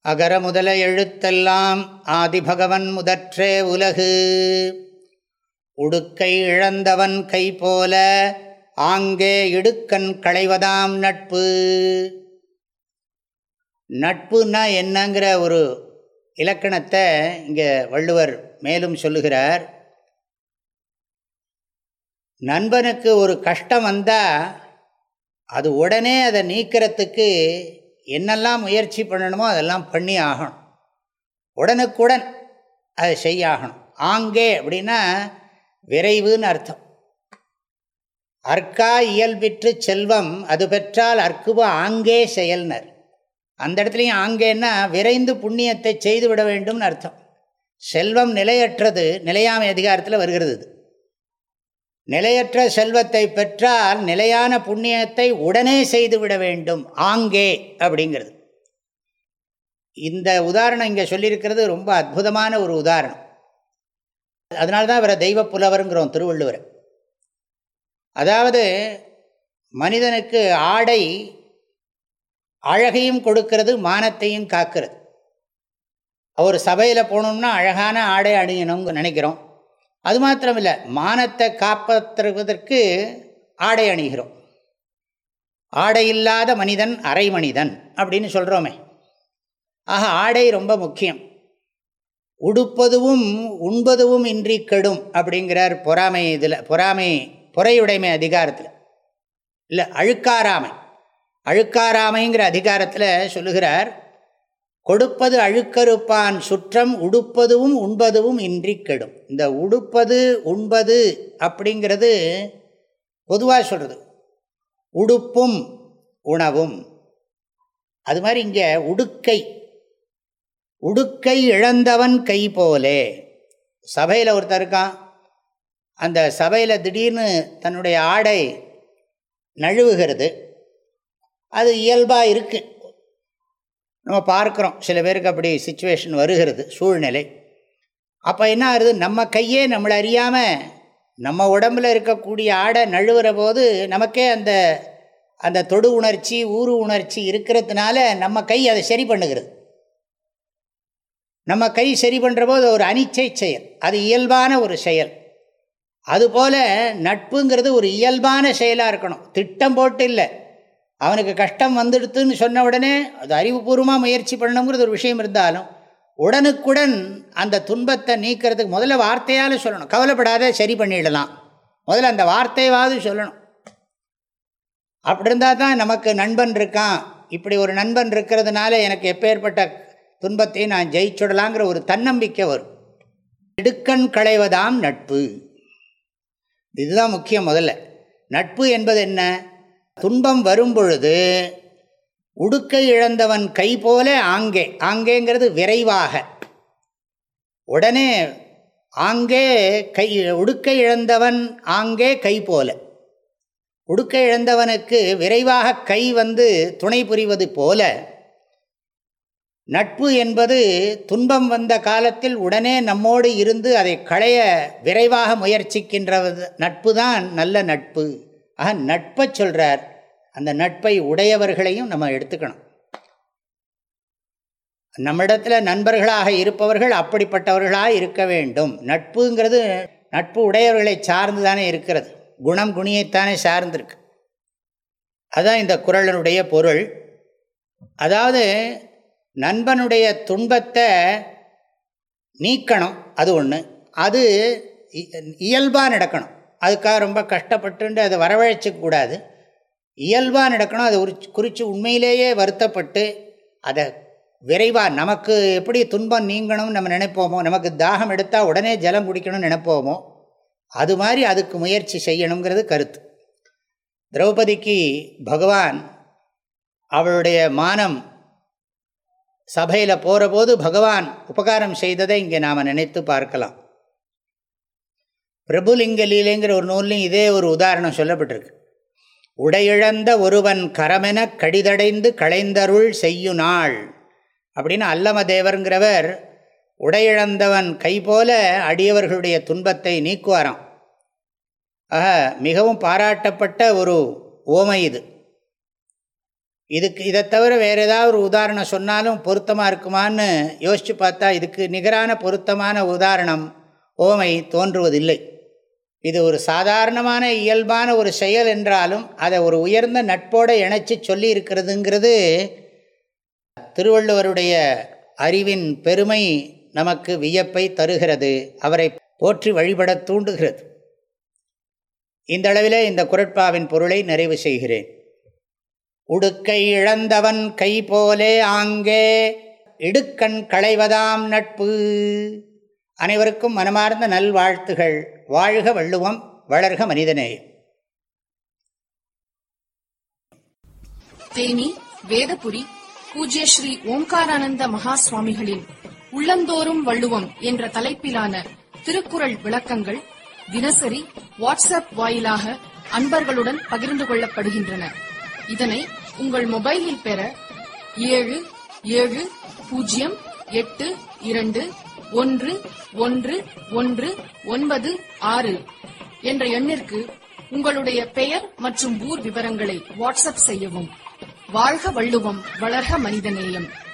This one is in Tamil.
அகர முதல எழுத்தெல்லாம் ஆதிபகவன் முதற்றே உலகு உடுக்கை இழந்தவன் கை போல ஆங்கே இடுக்கண் களைவதாம் நட்பு நட்புன்னா என்னங்கிற ஒரு இலக்கணத்தை இங்கே வள்ளுவர் மேலும் சொல்லுகிறார் நண்பனுக்கு ஒரு கஷ்டம் வந்தால் அது உடனே அதை நீக்கிறதுக்கு என்னெல்லாம் முயற்சி பண்ணணுமோ அதெல்லாம் பண்ணி ஆகணும் உடனுக்குடன் அதை செய்யாகணும் ஆங்கே அப்படின்னா விரைவுன்னு அர்த்தம் அற்கா இயல்பிற்று செல்வம் அது பெற்றால் அற்குவ ஆங்கே செயல்னர் அந்த இடத்துலையும் ஆங்கேன்னா விரைந்து புண்ணியத்தை செய்து விட வேண்டும்னு அர்த்தம் செல்வம் நிலையற்றது நிலையாமை அதிகாரத்தில் வருகிறது இது நிலையற்ற செல்வத்தை பெற்றால் நிலையான புண்ணியத்தை உடனே செய்துவிட வேண்டும் ஆங்கே அப்படிங்கிறது இந்த உதாரணம் இங்கே சொல்லியிருக்கிறது ரொம்ப அற்புதமான ஒரு உதாரணம் அதனால தான் இவரை தெய்வ புலவருங்கிறோம் திருவள்ளுவர் அதாவது மனிதனுக்கு ஆடை அழகையும் கொடுக்கிறது மானத்தையும் காக்கிறது ஒரு சபையில் போகணும்னா அழகான ஆடை அணியணும்னு நினைக்கிறோம் அது மாத்திரமில்லை மானத்தை காப்பற்றுவதற்கு ஆடை அணிகிறோம் ஆடை இல்லாத மனிதன் அரை மனிதன் அப்படின்னு சொல்கிறோமே ஆக ஆடை ரொம்ப முக்கியம் உடுப்பதுவும் உண்பதுவும் இன்றி கெடும் அப்படிங்கிறார் பொறாமை இதில் பொறாமை பொறையுடைமை அதிகாரத்தில் இல்லை அழுக்காராமை அழுக்காராமைங்கிற அதிகாரத்தில் சொல்லுகிறார் கொடுப்பது அழுக்கறுப்பான் சுற்றம் உடுப்பதுவும் உண்பதுவும் இன்றி கெடும் இந்த உடுப்பது உண்பது அப்படிங்கிறது பொதுவாக சொல்கிறது உடுப்பும் உணவும் அது மாதிரி இங்கே உடுக்கை உடுக்கை இழந்தவன் கை போலே சபையில் ஒருத்தர் இருக்கான் அந்த சபையில் திடீர்னு தன்னுடைய ஆடை நழுவுகிறது அது இயல்பாக இருக்குது நம்ம பார்க்குறோம் சில பேருக்கு அப்படி சுச்சுவேஷன் வருகிறது சூழ்நிலை அப்போ என்ன ஆகுது நம்ம கையே நம்மளை அறியாமல் நம்ம உடம்பில் இருக்கக்கூடிய ஆடை நழுவுற போது நமக்கே அந்த அந்த தொடு உணர்ச்சி ஊறு உணர்ச்சி இருக்கிறதுனால நம்ம கை அதை சரி பண்ணுகிறது நம்ம கை சரி பண்ணுற போது ஒரு அனிச்சை செயல் அது இயல்பான ஒரு செயல் அதுபோல் நட்புங்கிறது ஒரு இயல்பான செயலாக இருக்கணும் திட்டம் போட்டு இல்லை அவனுக்கு கஷ்டம் வந்துடுத்துன்னு சொன்ன உடனே அது அறிவுபூர்வமாக முயற்சி பண்ணணுங்கிறது ஒரு விஷயம் இருந்தாலும் உடனுக்குடன் அந்த துன்பத்தை நீக்கிறதுக்கு முதல்ல வார்த்தையால் சொல்லணும் கவலைப்படாத சரி பண்ணிடலாம் முதல்ல அந்த வார்த்தையாவது சொல்லணும் அப்படி இருந்தால் தான் நமக்கு நண்பன் இருக்கான் இப்படி ஒரு நண்பன் இருக்கிறதுனால எனக்கு எப்பேற்பட்ட துன்பத்தையும் நான் ஜெயிச்சுடலாங்கிற ஒரு தன்னம்பிக்கை வரும் இடுக்கண் களைவதாம் நட்பு இதுதான் முக்கியம் முதல்ல நட்பு என்பது என்ன துன்பம் வரும் பொழுது உடுக்கை இழந்தவன் கை போல ஆங்கே ஆங்கேங்கிறது விரைவாக உடனே ஆங்கே கை உடுக்கை இழந்தவன் ஆங்கே கை போல உடுக்கை இழந்தவனுக்கு விரைவாக கை வந்து துணை புரிவது போல நட்பு என்பது துன்பம் வந்த காலத்தில் உடனே நம்மோடு இருந்து அதை களைய விரைவாக முயற்சிக்கின்ற நட்பு தான் நல்ல நட்பு ஆக நட்பை சொல்கிறார் அந்த நட்பை உடையவர்களையும் நம்ம எடுத்துக்கணும் நம்மிடத்தில் நண்பர்களாக இருப்பவர்கள் அப்படிப்பட்டவர்களாக இருக்க வேண்டும் நட்புங்கிறது நட்பு உடையவர்களை சார்ந்து தானே இருக்கிறது குணம் குணியைத்தானே சார்ந்திருக்கு அதுதான் இந்த குரலனுடைய பொருள் அதாவது நண்பனுடைய துன்பத்தை நீக்கணும் அது ஒன்று அது இயல்பாக நடக்கணும் அதுக்காக ரொம்ப கஷ்டப்பட்டு அதை வரவழைச்சிக்கூடாது இயல்பாக நடக்கணும் அதை குறித்து உண்மையிலேயே வருத்தப்பட்டு அதை விரைவாக நமக்கு எப்படி துன்பம் நீங்கணும்னு நம்ம நினைப்போமோ நமக்கு தாகம் எடுத்தால் உடனே ஜலம் குடிக்கணும்னு நினைப்போமோ அது மாதிரி அதுக்கு முயற்சி செய்யணுங்கிறது கருத்து திரௌபதிக்கு பகவான் அவளுடைய மானம் சபையில் போகிற போது பகவான் உபகாரம் செய்ததை இங்கே நாம் நினைத்து பார்க்கலாம் பிரபுலிங்க லீலைங்கிற ஒரு நூல்லையும் இதே ஒரு உதாரணம் சொல்லப்பட்டிருக்கு உடையிழந்த ஒருவன் கரமென கடிதடைந்து களைந்தருள் செய்யு நாள் அப்படின்னு அல்லமதேவருங்கிறவர் உடையிழந்தவன் கை போல அடியவர்களுடைய துன்பத்தை நீக்குவாராம் ஆக மிகவும் பாராட்டப்பட்ட ஒரு ஓமை இது இதுக்கு இதை தவிர வேறு ஏதாவது ஒரு உதாரணம் சொன்னாலும் பொருத்தமாக இருக்குமான்னு யோசித்து பார்த்தா இதுக்கு நிகரான பொருத்தமான உதாரணம் ஓமை தோன்றுவதில்லை இது ஒரு சாதாரணமான இயல்பான ஒரு செயல் என்றாலும் அதை ஒரு உயர்ந்த நட்போடு இணைச்சி சொல்லி இருக்கிறதுங்கிறது திருவள்ளுவருடைய அறிவின் பெருமை நமக்கு வியப்பை தருகிறது அவரை போற்றி வழிபட தூண்டுகிறது இந்த அளவிலே இந்த குரட்பாவின் பொருளை நிறைவு செய்கிறேன் உடுக்கை இழந்தவன் கை போலே ஆங்கே இடுக்கண் களைவதாம் நட்பு அனைவருக்கும் மனமார்ந்த நல்வாழ்த்துகள் வாழ்க வள்ளுவம் வளர்க மனிதநேயம் தேனி வேதபுரி பூஜ்ய ஸ்ரீ ஓம்காரானந்த மகா சுவாமிகளின் உள்ளந்தோறும் வள்ளுவம் என்ற தலைப்பிலான திருக்குறள் விளக்கங்கள் தினசரி வாட்ஸ்அப் வாயிலாக அன்பர்களுடன் பகிர்ந்து கொள்ளப்படுகின்றன இதனை உங்கள் மொபைலில் பெற ஏழு ஏழு பூஜ்ஜியம் எட்டு இரண்டு ஒன்று ஒன்று ஒன்று ஒன்பது ஆறு என்ற எண்ணிற்கு உங்களுடைய பெயர் மற்றும் ஊர் விவரங்களை வாட்ஸ்அப் செய்யவும் வாழ்க வள்ளுவம் வளர்க மனிதநேயம்